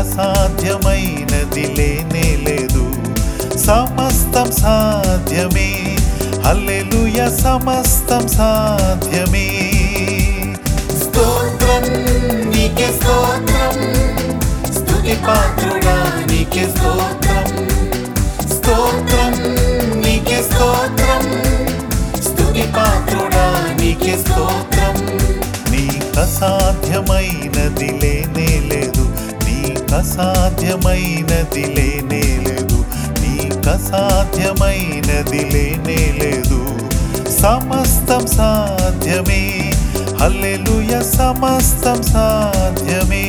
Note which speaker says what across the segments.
Speaker 1: అసాధ్యమైనది లేనే లేదు సమస్తం సాధ్యమే హల్లెలూయ సమస్తం సాధ్యమే స్తోత్రం నీకే స్తోత్రం స్తుతి పాత్రుడా నీకే స్తోత్రం స్తోత్రం నీకే స్తోత్రం స్తుతి పాత్రుడా నీకే స్తోత్రం నీకసాధ్యమైనది లేనే లేదు నీకసాధ్యమైనది లేనే లేదు నీకసాధ్యమైనది లేనే లేదు సమస్తం సాధ్యమే హల్లెలూయ సమస్తం సాధ్యమే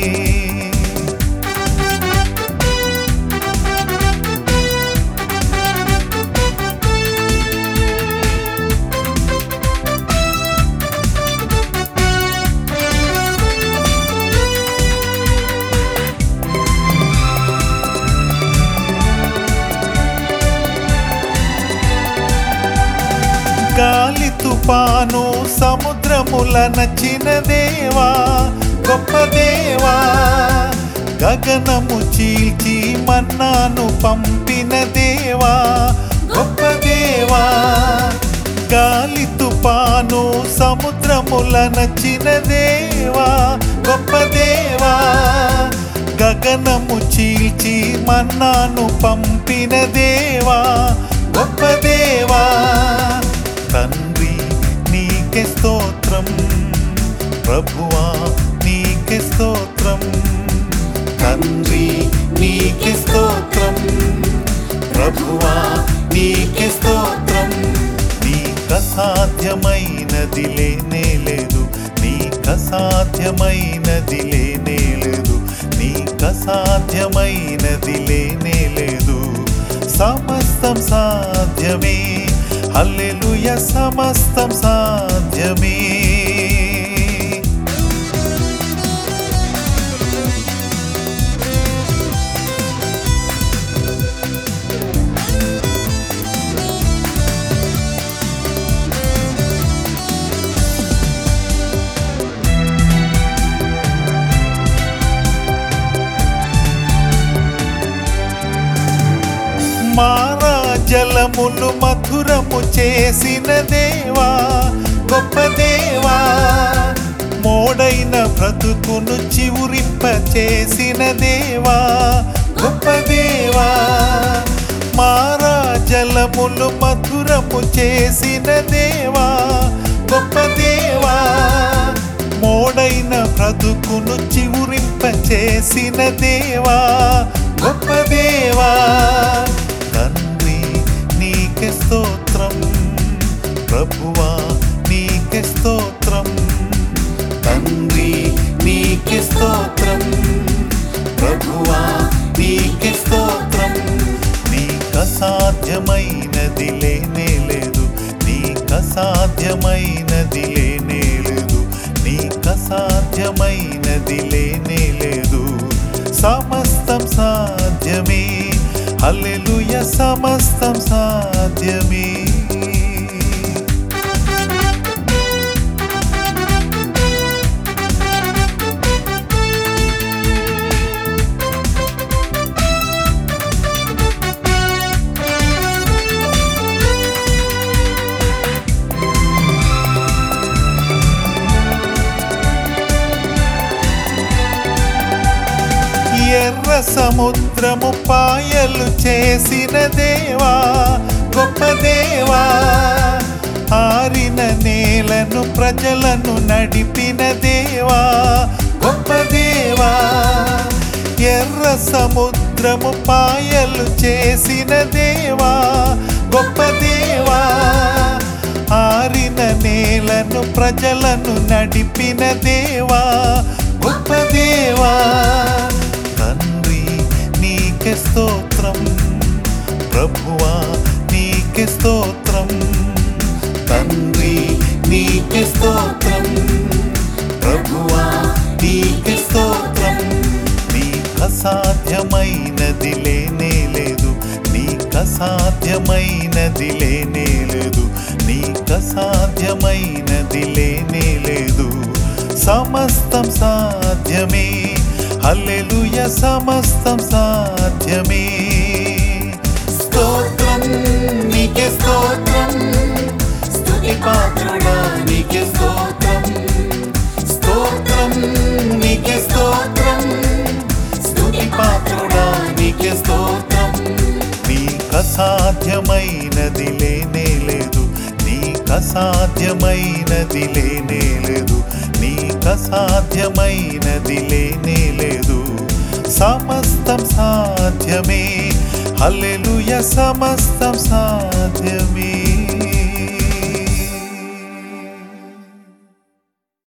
Speaker 1: గాలి తుపాను సముద్రముల నచ్చిన దేవా గొప్ప దేవా గగనము చీల్చి మన్నాను పంపిన దేవా గొప్ప దేవా గాలి తుపాను సముద్రముల నచ్చిన దేవా గొప్ప దేవా గగనము చీల్చి మన్నాను పంపిన దేవా గొప్ప దేవా తండ్రి నీకే స్తోత్రం ప్రభువా నీకే స్తోత్రం తండ్రి నీకే స్తోత్రం ప్రభువా నీకే స్తోత్రం నీకసాధ్యమైనది లేనే లేదు నీకసాధ్యమైనది లేనే లేదు నీకసాధ్యమైనది లేనే లేదు సమస్తం సాధ్యమే హల్లెలూయ సమస్తం సాధ్యమే మారా జలములు మధురము చేసిన దేవా గొప్ప దేవా మోడైన బ్రతుకును చివురింప చేసిన దేవా గొప్ప దేవా మారా జలములు మధురము చేసిన దేవా గొప్ప దేవా మోడైన బ్రతుకును చివురింప చేసిన దేవా గొప్ప దేవా తండ్రి నీకే స్తోత్రం ప్రభువా నీకే స్తోత్రం తండ్రి నీకే స్తోత్రం ప్రభువా నీకే స్తోత్రం నీకసాధ్యమైనది లేనే లేదు నీకసాధ్యమైనది లేనే లేదు నీకసాధ్యమైనది లేనే లేదు సమస్తం సాధ్యమే హల్లెలూయ సమస్తం సాధ్యమే ఎర్ర సముద్రము పాయలు చేసిన దేవా గొప్ప దేవా ఆరిన నేలను ప్రజలను నడిపిన దేవా గొప్ప దేవా ఎర్ర సముద్రము పాయలు చేసిన దేవా గొప్ప దేవా ఆరిన నేలను ప్రజలను నడిపిన దేవా గొప్ప దేవా తండ్రి నీకే స్తోత్రం ప్రభువా నీకే స్తోత్రం తండ్రి నీకే స్తోత్రం ప్రభువా నీకే స్తోత్రం నీకసాధ్యమైనది లేనే లేదు నీకసాధ్యమైనది లేనే లేదు నీకసాధ్యమైనది లేనే లేదు సమస్తం సాధ్యమే హల్లెలూయ సమస్తం సాధ్యమే స్తోత్రం నీకే స్తోత్రం స్తుతి పాత్రుడా నీకే స్తోత్రం స్తోత్రం నీకే స్తోత్రం స్తుతి పాత్రుడా నీకే స్తోత్రం నీకు అసాధ్యమైనది లేనే లేదు నీకు అసాధ్యమైనది లేనే లేదు నీకు అసాధ్యమైనది లేనే లేదు సమస్తం సాధ్యమే హల్లెలూయ సమస్తం సాధ్యమే